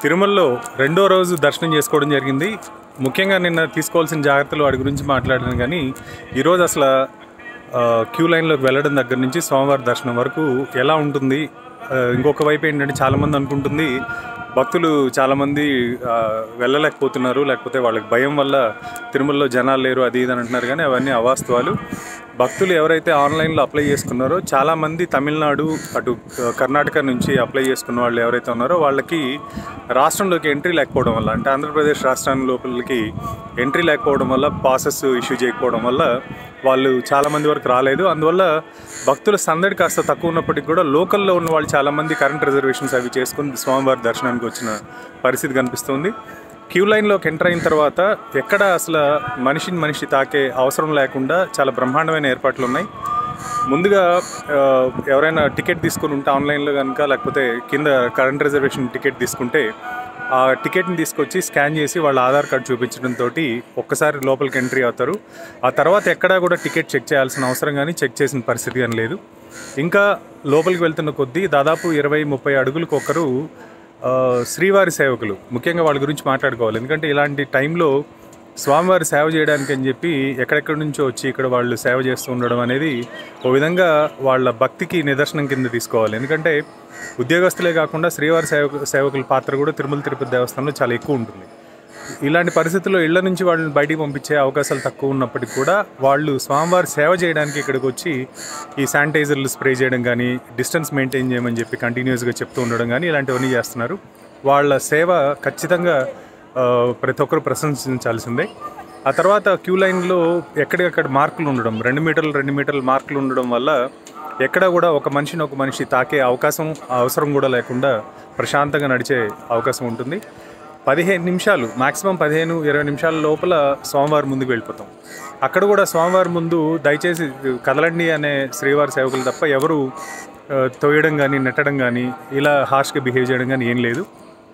తిరుమలలో రెండో రోజు దర్శనం చేసుకోవడం జరిగింది ముఖ్యంగా నిన్న తీసుకోవాల్సిన జాగ్రత్తలు వాటి గురించి మాట్లాడాను కానీ ఈరోజు అసలు ఆ, క్యూ లైన్లోకి వెళ్ళడం దగ్గర నుంచి స్వామివారి దర్శనం వరకు ఎలా ఉంటుంది ఆ, ఇంకొక వైపు ఏంటంటే చాలామంది అనుకుంటుంది భక్తులు చాలామంది ఆ, వెళ్ళలేకపోతున్నారు లేకపోతే వాళ్ళకి భయం వల్ల తిరుమలలో జనాలు లేరు అది ఇది అని అంటున్నారు కానీ అవన్నీ అవాస్తవాలు భక్తులు ఎవరైతే ఆన్లైన్లో అప్లై చేసుకున్నారో చాలామంది తమిళనాడు అటు ఆ, కర్ణాటక నుంచి అప్లై చేసుకున్న వాళ్ళు ఎవరైతే ఉన్నారో వాళ్ళకి రాష్ట్రంలోకి ఎంట్రీ లేకపోవడం వల్ల అంటే ఆంధ్రప్రదేశ్ రాష్ట్రం లోపలికి ఎంట్రీ లేకపోవడం వల్ల పాసెస్ ఇష్యూ చేయకపోవడం వల్ల వాళ్ళు చాలామంది వరకు రాలేదు అందువల్ల భక్తుల సందడి కాస్త తక్కువ ఉన్నప్పటికీ కూడా లోకల్లో ఉన్న వాళ్ళు చాలామంది కరెంట్ రిజర్వేషన్స్ అవి చేసుకుని స్వామివారి దర్శనానికి వచ్చిన పరిస్థితి కనిపిస్తుంది క్యూ లైన్లోకి ఎంటర్ అయిన తర్వాత ఎక్కడ అసలు మనిషిని మనిషి తాకే అవసరం లేకుండా చాలా బ్రహ్మాండమైన ఏర్పాట్లు ఉన్నాయి ముందుగా ఆ, ఎవరైనా టికెట్ తీసుకుని ఉంటే ఆన్లైన్లో కనుక లేకపోతే కింద కరెంట్ రిజర్వేషన్ టికెట్ తీసుకుంటే ఆ టికెట్ని తీసుకొచ్చి స్కాన్ చేసి వాళ్ళ ఆధార్ కార్డు చూపించడంతో ఒక్కసారి లోపలికి ఎంట్రీ అవుతారు ఆ తర్వాత ఎక్కడా కూడా టికెట్ చెక్ చేయాల్సిన అవసరం కానీ చెక్ చేసిన పరిస్థితి కానీ లేదు ఇంకా లోపలికి వెళ్తున్న కొద్దీ దాదాపు ఇరవై ముప్పై అడుగులకు ఒకరు ఆ, శ్రీవారి సేవకులు ముఖ్యంగా వాళ్ళ గురించి మాట్లాడుకోవాలి ఎందుకంటే ఇలాంటి టైంలో స్వామివారి సేవ చేయడానికి అని చెప్పి ఎక్కడెక్కడి నుంచో వచ్చి ఇక్కడ వాళ్ళు సేవ చేస్తూ ఉండడం అనేది ఓ విధంగా వాళ్ళ భక్తికి నిదర్శనం కింద తీసుకోవాలి ఎందుకంటే ఉద్యోగస్తులే కాకుండా శ్రీవారి సేవకు సేవకుల పాత్ర కూడా తిరుమల తిరుపతి దేవస్థానంలో చాలా ఎక్కువ ఉంటుంది ఇలాంటి పరిస్థితుల్లో ఇళ్ల నుంచి వాళ్ళని బయటికి పంపించే అవకాశాలు తక్కువ ఉన్నప్పటికీ కూడా వాళ్ళు స్వామివారి సేవ చేయడానికి ఇక్కడికి వచ్చి ఈ శానిటైజర్లు స్ప్రే చేయడం కానీ డిస్టెన్స్ మెయింటైన్ చేయమని చెప్పి కంటిన్యూస్గా చెప్తూ ఉండడం కానీ ఇలాంటివన్నీ చేస్తున్నారు వాళ్ళ సేవ ఖచ్చితంగా ఆ, ప్రతి ఒక్కరు ప్రశంసించాల్సిందే ఆ తర్వాత క్యూ లైన్లో ఎక్కడికక్కడ మార్కులు ఉండడం రెండు మీటర్లు రెండు మీటర్ల మార్కులు ఉండడం వల్ల ఎక్కడ కూడా ఒక మనిషిని ఒక మనిషి తాకే అవకాశం అవసరం కూడా లేకుండా ప్రశాంతంగా నడిచే అవకాశం ఉంటుంది పదిహేను నిమిషాలు మాక్సిమం పదిహేను ఇరవై నిమిషాల లోపల స్వామివారి ముందుకు వెళ్ళిపోతాం అక్కడ కూడా స్వామివారి ముందు దయచేసి కదలండి అనే శ్రీవారి సేవకులు తప్ప ఎవరు ఆ, తోయడం కానీ నెట్టడం కానీ ఇలా హార్ష్గా బిహేవ్ చేయడం కానీ ఏం లేదు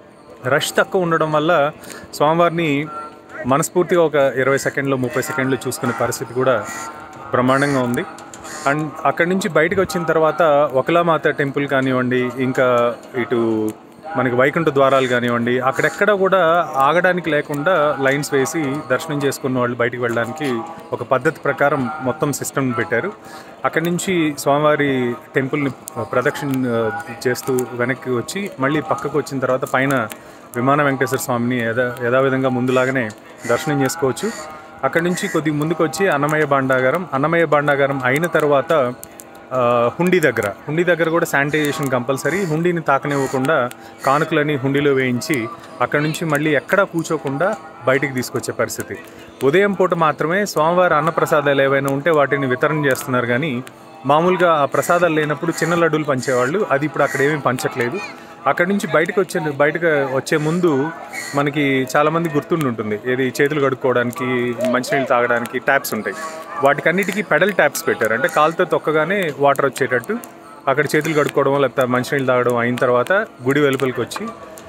రష్ తక్కువ ఉండడం వల్ల స్వామివారిని మనస్ఫూర్తిగా ఒక ఇరవై సెకండ్లు ముప్పై సెకండ్లు చూసుకునే పరిస్థితి కూడా బ్రహ్మాండంగా ఉంది అండ్ అక్కడి నుంచి బయటకు వచ్చిన తర్వాత ఒకలామాత టెంపుల్ కానివ్వండి ఇంకా ఇటు మనకి వైకుంఠ ద్వారాలు కానివ్వండి అక్కడెక్కడ కూడా ఆగడానికి లేకుండా లైన్స్ వేసి దర్శనం చేసుకున్న వాళ్ళు బయటికి వెళ్ళడానికి ఒక పద్ధతి ప్రకారం మొత్తం సిస్టమ్ పెట్టారు అక్కడి నుంచి స్వామివారి టెంపుల్ని ప్రదక్షిణ ఆ, చేస్తూ వెనక్కి వచ్చి మళ్ళీ పక్కకు వచ్చిన తర్వాత పైన విమాన వెంకటేశ్వర స్వామిని యథా యథావిధంగా ముందులాగానే దర్శనం చేసుకోవచ్చు అక్కడి నుంచి కొద్దిగా ముందుకు వచ్చి అన్నమయ్య భాండాగారం అన్నమయ్య భాండాగారం అయిన తర్వాత ఆ, హుండీ దగ్గర హుండీ దగ్గర కూడా శానిటైజేషన్ కంపల్సరీ హుండీని తాకనివ్వకుండా కానుకలని హుండీలో వేయించి అక్కడి నుంచి మళ్ళీ ఎక్కడా కూర్చోకుండా బయటికి తీసుకొచ్చే పరిస్థితి ఉదయం పూట మాత్రమే స్వామివారి అన్నప్రసాదాలు ఏవైనా ఉంటే వాటిని వితరణ చేస్తున్నారు కానీ మామూలుగా ఆ ప్రసాదాలు లేనప్పుడు చిన్న లడ్డూలు పంచేవాళ్ళు అది ఇప్పుడు అక్కడ ఏమీ పంచట్లేదు అక్కడి నుంచి బయటకు వచ్చే బయటకు వచ్చే ముందు మనకి చాలామంది గుర్తుండి ఉంటుంది ఏది చేతులు కడుక్కోవడానికి మంచినీళ్ళు తాగడానికి ట్యాప్స్ ఉంటాయి వాటికన్నిటికీ పెడల్ ట్యాప్స్ పెట్టారు అంటే కాలుతో తొక్కగానే వాటర్ వచ్చేటట్టు అక్కడ చేతులు కడుక్కోవడం లేకపోతే మంచినీళ్ళు తాగడం అయిన తర్వాత గుడి వెలుపలికి వచ్చి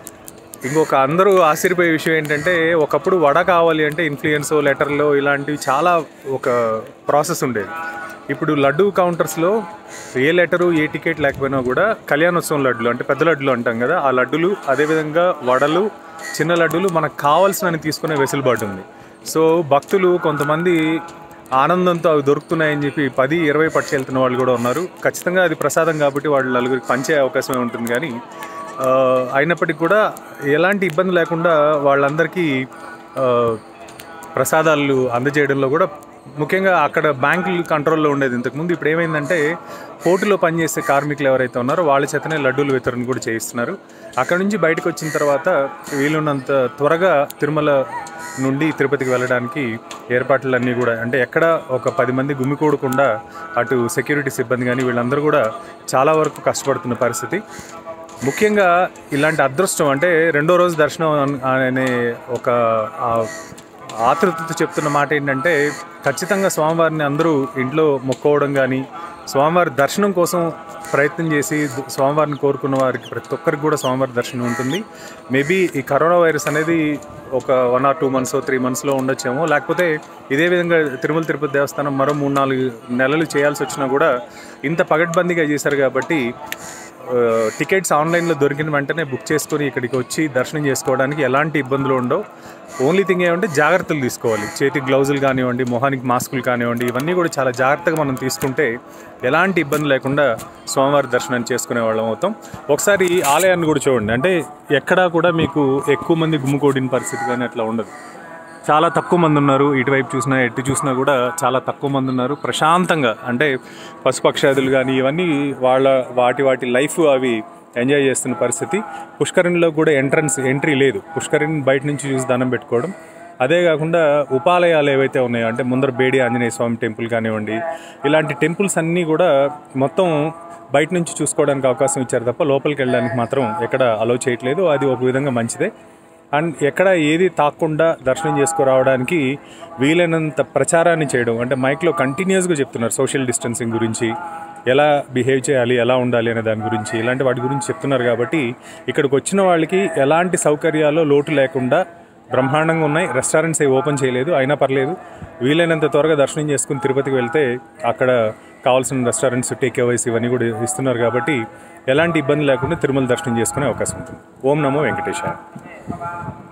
ఇంకొక అందరూ ఆశ్చర్యపోయే విషయం ఏంటంటే ఒకప్పుడు వడ కావాలి అంటే ఇన్ఫ్లుయెన్స్ లెటర్లో ఇలాంటివి చాలా ఒక ప్రాసెస్ ఉండేది ఇప్పుడు లడ్డు కౌంటర్స్లో ఏ లెటరు ఏ టికెట్ లేకపోయినా కూడా కళ్యాణోత్సవం లడ్డులు అంటే పెద్ద లడ్డులు అంటాం కదా ఆ లడ్డులు అదేవిధంగా వడలు చిన్న లడ్డులు మనకు కావాల్సినవి తీసుకునే వెసులుబాటు ఉంది సో భక్తులు కొంతమంది ఆనందంతో అవి దొరుకుతున్నాయని చెప్పి పది ఇరవై పట్టుకు వెళ్తున్న వాళ్ళు కూడా ఉన్నారు ఖచ్చితంగా అది ప్రసాదం కాబట్టి వాళ్ళు నలుగురికి పంచే అవకాశమే ఉంటుంది కానీ ఆ, అయినప్పటికీ కూడా ఎలాంటి ఇబ్బంది లేకుండా వాళ్ళందరికీ ఆ, ప్రసాదాలు అందజేయడంలో కూడా ముఖ్యంగా అక్కడ బ్యాంకులు కంట్రోల్లో ఉండేది ఇంతకుముందు ఇప్పుడు ఏమైందంటే పోర్టులో పనిచేసే కార్మికులు ఎవరైతే ఉన్నారో వాళ్ళ చేతనే లడ్డూలు వితరణ కూడా చేయిస్తున్నారు అక్కడ నుంచి బయటకు వచ్చిన తర్వాత వీలున్నంత త్వరగా తిరుమల నుండి తిరుపతికి వెళ్ళడానికి ఏర్పాట్లన్నీ కూడా అంటే ఎక్కడ ఒక పది మంది గుమికూడకుండా అటు సెక్యూరిటీ సిబ్బంది కానీ వీళ్ళందరూ కూడా చాలా వరకు కష్టపడుతున్న పరిస్థితి ముఖ్యంగా ఇలాంటి అదృష్టం అంటే రెండో రోజు దర్శనం అన్- అనే ఒక ఆ, ఆతృతతో చెప్తున్న మాట ఏంటంటే ఖచ్చితంగా స్వామివారిని అందరూ ఇంట్లో మొక్కోవడం కానీ స్వామివారి దర్శనం కోసం ప్రయత్నం చేసి ద- స్వామివారిని కోరుకున్న వారికి ప్రతి ఒక్కరికి కూడా స్వామివారి దర్శనం ఉంటుంది మేబీ ఈ కరోనా వైరస్ అనేది ఒక one or two months three మంత్స్లో ఉండొచ్చేమో లేకపోతే ఇదే విధంగా తిరుమల తిరుపతి దేవస్థానం మరో మూడు నాలుగు నెలలు చేయాల్సి వచ్చినా కూడా ఇంత పగడ్బందీగా చేశారు కాబట్టి టికెట్స్ ఆన్లైన్లో దొరికిన వెంటనే బుక్ చేసుకొని ఇక్కడికి వచ్చి దర్శనం చేసుకోవడానికి ఎలాంటి ఇబ్బందులు ఉండవు ఓన్లీ థింగ్ ఏమంటే జాగ్రత్తలు తీసుకోవాలి చేతికి గ్లౌజులు కానివ్వండి మొహానికి మాస్కులు కానివ్వండి ఇవన్నీ కూడా చాలా జాగ్రత్తగా మనం తీసుకుంటే ఎలాంటి ఇబ్బంది లేకుండా స్వామివారి దర్శనం చేసుకునే వాళ్ళం అవుతాం ఒకసారి ఈ ఆలయాన్ని కూడా చూడండి అంటే ఎక్కడా కూడా మీకు ఎక్కువ మంది గుమ్ముకోడిన పరిస్థితి కానీ అట్లా ఉండదు చాలా తక్కువ మంది ఉన్నారు ఇటువైపు చూసినా ఎటు చూసినా కూడా చాలా తక్కువ మంది ఉన్నారు ప్రశాంతంగా అంటే పశుపక్షాదులు కానీ ఇవన్నీ వాళ్ళ వాటి వాటి లైఫ్ అవి ఎంజాయ్ చేస్తున్న పరిస్థితి పుష్కరిణిలో కూడా ఎంట్రన్స్ ఎంట్రీ లేదు పుష్కరిణి బయట నుంచి చూసి దండం పెట్టుకోవడం అదే కాకుండా ఉపాలయాలు ఏవైతే ఉన్నాయో అంటే ముందర బేడి ఆంజనేయ స్వామి టెంపుల్ కానివ్వండి ఇలాంటి టెంపుల్స్ అన్నీ కూడా మొత్తం బయట నుంచి చూసుకోవడానికి అవకాశం ఇచ్చారు తప్ప లోపలికి వెళ్ళడానికి మాత్రం ఎక్కడ అలో చేయట్లేదు అది ఒక విధంగా మంచిదే అండ్ ఎక్కడ ఏది తాకుండా దర్శనం చేసుకురావడానికి వీలైనంత ప్రచారాన్ని చేయడం అంటే మైక్లో కంటిన్యూస్గా చెప్తున్నారు సోషల్ డిస్టెన్సింగ్ గురించి ఎలా బిహేవ్ చేయాలి ఎలా ఉండాలి అనే దాని గురించి ఇలాంటి వాటి గురించి చెప్తున్నారు కాబట్టి ఇక్కడికి వచ్చిన వాళ్ళకి ఎలాంటి సౌకర్యాలు లోటు లేకుండా బ్రహ్మాండంగా ఉన్నాయి రెస్టారెంట్స్ ఏవి ఓపెన్ చేయలేదు అయినా పర్లేదు వీలైనంత త్వరగా దర్శనం చేసుకుని తిరుపతికి వెళ్తే అక్కడ కావాల్సిన రెస్టారెంట్స్ టేక్ అవేస్ ఇవన్నీ కూడా ఇస్తున్నారు కాబట్టి ఎలాంటి ఇబ్బంది లేకుండా తిరుమల దర్శనం చేసుకునే అవకాశం ఉంటుంది ఓం నమో వెంకటేశాయ